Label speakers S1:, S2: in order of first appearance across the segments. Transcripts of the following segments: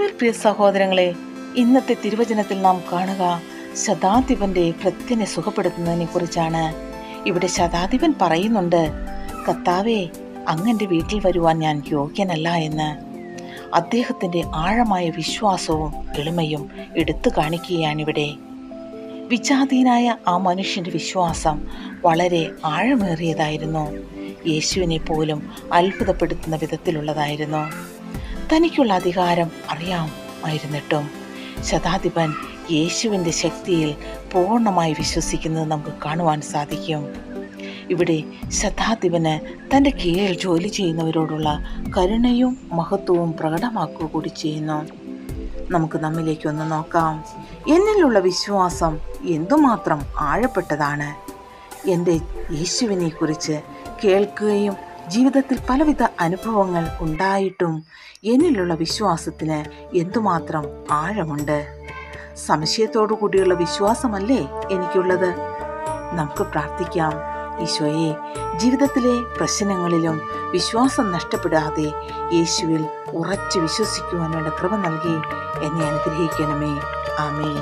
S1: യേശുവിൽ പ്രിയ സഹോദരങ്ങളെ ഇന്നത്തെ തിരുവചനത്തിൽ നാം കാണുക ശതാധിപന്റെ ഭൃത്യനെ സുഖപ്പെടുത്തുന്നതിനെ കുറിച്ചാണ് ഇവിടെ ശതാധിപൻ പറയുന്നുണ്ട് കർത്താവേ അങ്ങന്റെ വീട്ടിൽ വരുവാൻ ഞാൻ യോഗ്യനല്ല എന്ന് അദ്ദേഹത്തിന്റെ ആഴമായ വിശ്വാസവും എളിമയും എടുത്തു കാണിക്കുകയാണിവിടെ വിജാതീനായ ആ മനുഷ്യന്റെ വിശ്വാസം വളരെ ആഴമേറിയതായിരുന്നു യേശുവിനെ പോലും അത്ഭുതപ്പെടുത്തുന്ന വിധത്തിലുള്ളതായിരുന്നു തനിക്കുള്ള അധികാരം അറിയാമായിരുന്നിട്ടും ശതാധിപൻ യേശുവിൻ്റെ ശക്തിയിൽ പൂർണ്ണമായി വിശ്വസിക്കുന്നത് നമുക്ക് കാണുവാൻ സാധിക്കും ഇവിടെ ശതാധിപന് തൻ്റെ കീഴിൽ ജോലി ചെയ്യുന്നവരോടുള്ള കരുണയും മഹത്വവും പ്രകടമാക്കുക കൂടി ചെയ്യുന്നു നമുക്ക് നമ്മിലേക്ക് ഒന്ന് നോക്കാം എന്നിലുള്ള വിശ്വാസം എന്തുമാത്രം ആഴപ്പെട്ടതാണ് എൻ്റെ യേശുവിനെ കുറിച്ച് കേൾക്കുകയും ജീവിതത്തിൽ പലവിധ അനുഭവങ്ങൾ ഉണ്ടായിട്ടും എന്നിലുള്ള വിശ്വാസത്തിന് എന്തുമാത്രം ആഴമുണ്ട് സംശയത്തോടു കൂടിയുള്ള വിശ്വാസമല്ലേ എനിക്കുള്ളത് നമുക്ക് പ്രാർത്ഥിക്കാം ഈശോയെ ജീവിതത്തിലെ പ്രശ്നങ്ങളിലും വിശ്വാസം നഷ്ടപ്പെടാതെ യേശുവിൽ ഉറച്ചു വിശ്വസിക്കുവാൻ വേണ്ട കൃപ നൽകി എന്നെ അനുഗ്രഹിക്കണമേ ആമേൻ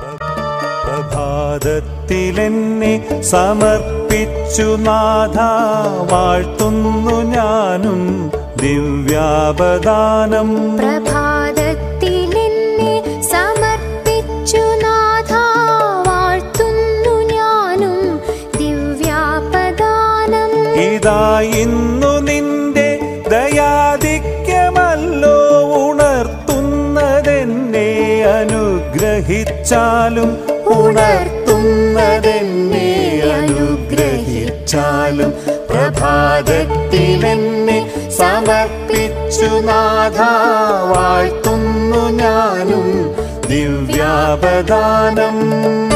S2: പ്രഭാതത്തിലെന്നെ സമർപ്പിച്ചു നാഥ വാഴ്ത്തുന്നു ഞാനും ദിവ്യാപദാനം
S3: പ്രഭാതത്തിലെന്നെ സമർപ്പിച്ചു നാഥ വാഴ്ത്തുന്നു ഞാനും ദിവ്യാപദാനം
S2: ഇതാ ഇന്നു നിന്റെ ദയാധിക്യമല്ലോ ഉണർത്തുന്നതെന്നെ അനുഗ്രഹിച്ചാലും ഉണർത്തുന്നതെന്നെ അനുഗ്രഹിച്ചാലും പ്രഭാതത്തിലെന്നെ സമർപ്പിച്ചു നാഥ വാഴ്ത്തുന്നു ഞാനും ദിവ്യാപദാനം